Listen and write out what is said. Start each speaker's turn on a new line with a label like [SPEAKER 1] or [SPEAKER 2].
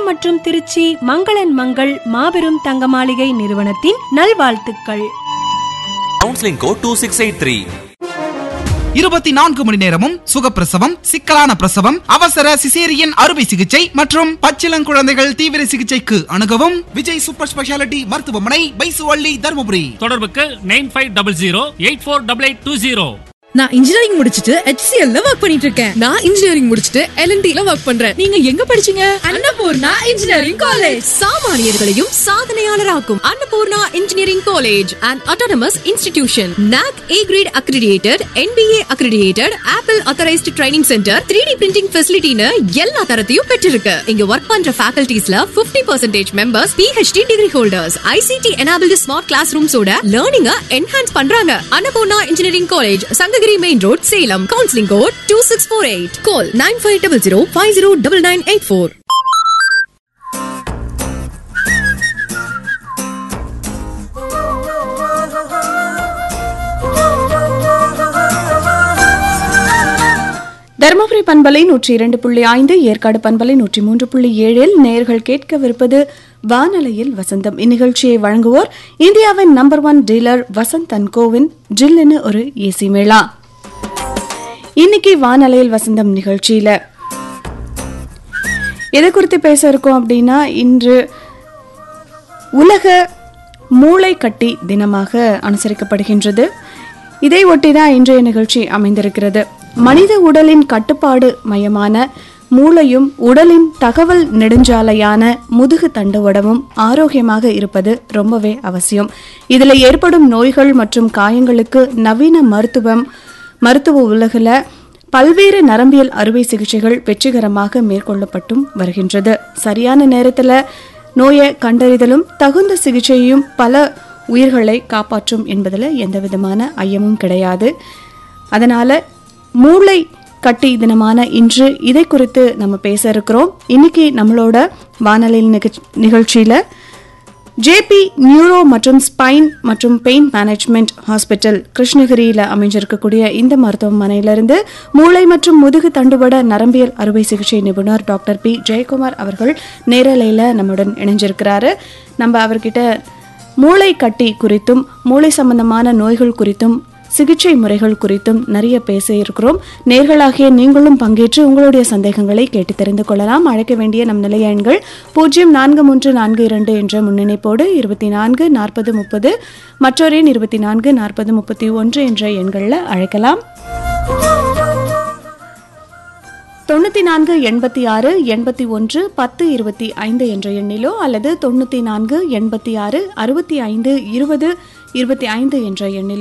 [SPEAKER 1] சேலம் மற்றும் திருச்சி மங்களன் மங்கள் மாபெரும் தங்க மாளிகை நிறுவனத்தின் நல்வாழ்த்துக்கள்
[SPEAKER 2] counselling code two six eight three
[SPEAKER 3] இருபத்தி நான்கு மணி நேரமும் சுகப்பிரசவம் சிக்கலான பிரசவம் அவசர சிசேரியன் அறுவை சிகிச்சை மற்றும் பச்சிளங்குழந்தைகள் தீவிர சிகிச்சைக்கு அணுகவும் விஜய் சூப்பர் ஸ்பெஷாலிட்டி மருத்துவமனை பைசுவள்ளி தருமபுரி
[SPEAKER 4] தொடர்புக்கு nine five double zero eight four double eight two zero
[SPEAKER 5] நான் இன்ஜினியரிங் முடிச்சிட்டு HCL ல ஒர்க் பண்ணிட்டு இருக்கேன் நான் இன்ஜினியரிங் முடிச்சிட்டு LNT ல ஒர்க் பண்றேன் நீங்க எங்க படிச்சீங்க அன்னபூர்ணா இன்ஜினியரிங் காலேஜ் சாமானியர்களையும் சாதனையாளராக்கும் Annapoorna engineering college and autonomous institution NAC A grade accredited NBA accredited apple authorized training centre 3D printing ஃபெசிலிட்டின்னு எல்லா தரத்தையும் பெற்றிருக்கு இங்க ஒர்க் பண்ற ஃபேக்கல்டிஸ்ல 50% percentage members PhD degree holders ICT enabled smart class ரூம்ஸோட லேர்னிங்க என்ஹான்ஸ் பண்றாங்க Annapoorna engineering college Sankagiri main road Salem counselling code two six four eight call nine five double zero five zero double nine eight four
[SPEAKER 6] Dharmapuri பண்பலை நூற்றி இரண்டு புள்ளி ஐந்து ஏற்காடு பண்பலை நூற்றி மூன்று புள்ளி ஏழில் நேர்கள் கேட்கவிருப்பது வானலையில் வசந்தம் இந்நிகழ்ச்சியை வழங்குவோர் இந்தியாவின் number one dealer Vasanth and கோவின் ஜில்லுன்னு ஒரு ஏசி மேளா இன்னைக்கு வானலையில் வசந்தம் நிகழ்ச்சியில எதை குறித்து பேச இருக்கோம் அப்படின்னா இன்று உலக மூளை கட்டி தினமாக அனுசரிக்கப்படுகின்றது இதை ஒட்டிதான் இன்றைய நிகழ்ச்சி அமைந்திருக்கிறது மனித உடலின் கட்டுப்பாடு மையமான மூளையும் உடலின் தகவல் நெடுஞ்சாலையான முதுகு தண்டுவடமும் ஆரோக்கியமாக இருப்பது ரொம்பவே அவசியம் இதில் ஏற்படும் நோய்கள் மற்றும் காயங்களுக்கு நவீன மருத்துவம் மருத்துவ உலகில் பல்வேறு நரம்பியல் அறுவை சிகிச்சைகள் வெற்றிகரமாக மேற்கொள்ளப்பட்டும் வருகின்றது சரியான நேரத்தில் நோயை கண்டறிதலும் தகுந்த சிகிச்சையும் பல உயிர்களை காப்பாற்றும் என்பதில் எந்த விதமான ஐயமும் கிடையாது அதனால மூளை கட்டி தினமான இன்று இதை குறித்து நம்ம பேச இருக்கிறோம் இன்னைக்கு நம்மளோட வானொலி நிகழ்ச்சி- நிகழ்ச்சியில ஜேபி நியூரோ மற்றும் ஸ்பைன் மற்றும் பெயின் மேனேஜ்மெண்ட் ஹாஸ்பிட்டல் கிருஷ்ணகிரியில் அமைஞ்சிருக்கக்கூடிய இந்த மருத்துவமனையிலிருந்து மூளை மற்றும் முதுகு தண்டுவட நரம்பியல் அறுவை சிகிச்சை நிபுணர் டாக்டர் பி ஜெயக்குமார் அவர்கள் நேரலையில் நம்முடன் இணைஞ்சிருக்கிறாரு நம்ம அவர்கிட்ட மூளை கட்டி குறித்தும் மூளை சம்பந்தமான நோய்கள் குறித்தும் சிகிச்சை முறைகள் குறித்தும் நிறைய பேச இருக்கிறோம் நேர்களாகிய நீங்களும் பங்கேற்று உங்களுடைய சந்தேகங்களை கேட்டு தெரிந்து கொள்ளலாம் அழைக்க வேண்டிய நம் நிலைய எண்கள் பூஜ்ஜியம் நான்கு மூன்று நான்கு இரண்டு என்ற முன்னிணைப்போடு இருபத்தி நான்கு நாற்பது முப்பது மற்றொரு எண் இருபத்தி நான்கு நாற்பது முப்பத்தி ஒன்று என்ற எண்களில் அழைக்கலாம் தொண்ணூற்றி நான்கு எண்பத்தி ஆறு எண்பத்தி ஒன்று பத்து இருபத்தி ஐந்து என்ற எண்ணிலோ அல்லது தொண்ணூற்றி நான்கு எண்பத்தி ஆறு அறுபத்தி ஐந்து இருபது இருபத்தி ஐந்து என்ற எண்ணிலோ